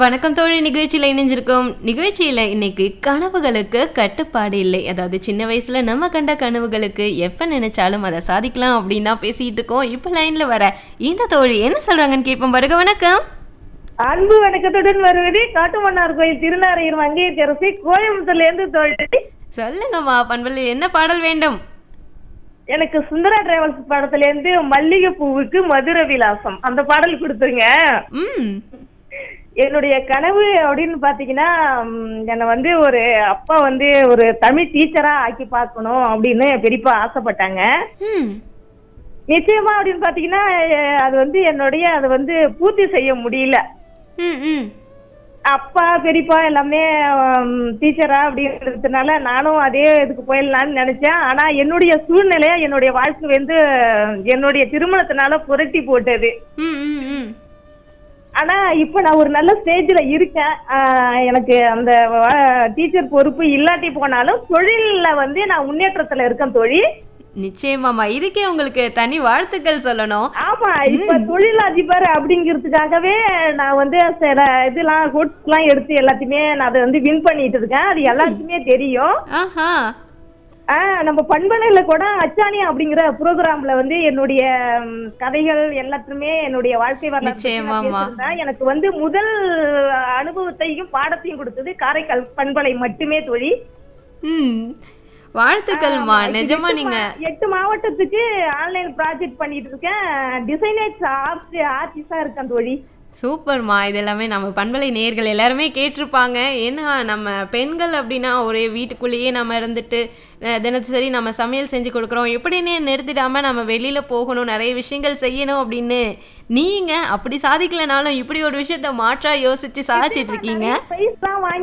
வணக்கம் தோழி நிகழ்ச்சியில் இணைஞ்சிருக்கோம் நிகழ்ச்சியில் இன்னைக்கு கனவுகளுக்கு கட்டுப்பாடு இல்லை அதாவது சின்ன வயசுல நம்ம கண்ட கனவுகளுக்கு எப்போ நினைச்சாலும் அதை சாதிக்கலாம் அப்படின்னு தான் பேசிட்டு இருக்கோம் இப்போ லைன்ல வர இந்த தோழி என்ன சொல்றாங்கன்னு கேட்போம் வருக வணக்கம் அன்பு வணக்கத்துடன் வருவது காட்டுமன்னார் கோயில் திருநாரையூர் மங்கையரசி கோயம்புத்தூர்ல இருந்து தோழி சொல்லுங்கம்மா பண்புல என்ன பாடல் வேண்டும் எனக்கு சுந்தரா டிராவல்ஸ் படத்துல இருந்து மல்லிகை பூவுக்கு மதுர விலாசம் அந்த பாடல் கொடுத்துருங்க ம் என்னுடைய கனவு அப்படின்னு பாத்தீங்கன்னா ம், என்னை வந்து ஒரு அப்பா வந்து ஒரு தமிழ் டீச்சரா ஆக்கி பார்க்கணும் அப்படின்னு பெரியப்பா ஆசைப்பட்டாங்க ம் நிச்சயமா அப்படின்னு பாத்தீங்கன்னா அஹ், அது வந்து என்னுடைய அது வந்து பூர்த்தி செய்ய முடியல ம் ம் அப்பா பெரியப்பா எல்லாமே டீச்சரா அப்படின்றதுனால நானும் அதே இதுக்கு போயிடலாம்னு நினைச்சேன் ஆனா என்னுடைய சூழ்நிலை என்னுடைய வாழ்க்கை வந்து என்னுடைய திருமணத்தினால புரட்டி போட்டது ம் ம் ம் ஆனா இப்ப நான் ஒரு நல்ல ஸ்டேஜ்ல இருக்கேன் ஆஹ் எனக்கு அந்த டீச்சர் பொறுப்பு இல்லாட்டி போனாலும் தொழில்ல வந்து நான் முன்னேற்றத்துல இருக்கேன் தொழில் நிச்சயமாம்மா இதுக்கே உங்களுக்கு தனி வாழ்த்துக்கள் சொல்லணும் ஆமா இப்ப தொழிலதிபர் அப்படிங்கிறதுக்காகவே நான் வந்து சில இதெல்லாம் கோட்ஸ் எல்லாம் எடுத்து எல்லாத்தையுமே நான் அதை வந்து வின் பண்ணிட்டு இருக்கேன் அது எல்லாத்துக்குமே தெரியும் ஆஹா ஆஹ் நம்ம பண்பலையில கூட அச்சாணி அப்படிங்கிற ப்ரோக்ராம்ல வந்து என்னுடைய ம், கதைகள் எல்லாத்துமே என்னுடைய வாழ்க்கை வரலாற்றை பத்தி நான் நிச்சயமாம்மா. பேசியிருந்தேன். எனக்கு வந்து முதல் அனுபவத்தையும் பாடத்தையும் கொடுத்தது காரைக்கால் பண்பலை மட்டுமே தொழில் ம் வாழ்த்துக்கள்மா நிஜமா நீங்க எட்டு மாவட்டத்துக்கு ஆன்லைன் ப்ராஜெக்ட் பண்ணிட்டு இருக்கேன் டிசைனர்ஸ் ஆர்டிஸ்டா இருக்கேன் தோழி சூப்பர்மா இது எல்லாமே நம்ம பண்பலை நேயர்கள் எல்லாருமே கேட்டிருப்பாங்க ஏன்னா நம்ம பெண்கள் அப்படின்னா ஒரே வீட்டுக்குள்ளேயே நம்ம இருந்துட்டு அஹ், தினசரி நம்ம சமையல் செஞ்சு கொடுக்குறோம் எப்படின்னு நிறுத்திடாம நம்ம வெளியில போகணும் நிறைய விஷயங்கள் செய்யணும் அப்படின்னு நீங்க அப்படி சாதிக்கலைனாலும் இப்படி ஒரு விஷயத்த மாற்றா யோசிச்சு சாதிச்சிட்டு இருக்கீங்க பிரைஸ் தான் வாங்கி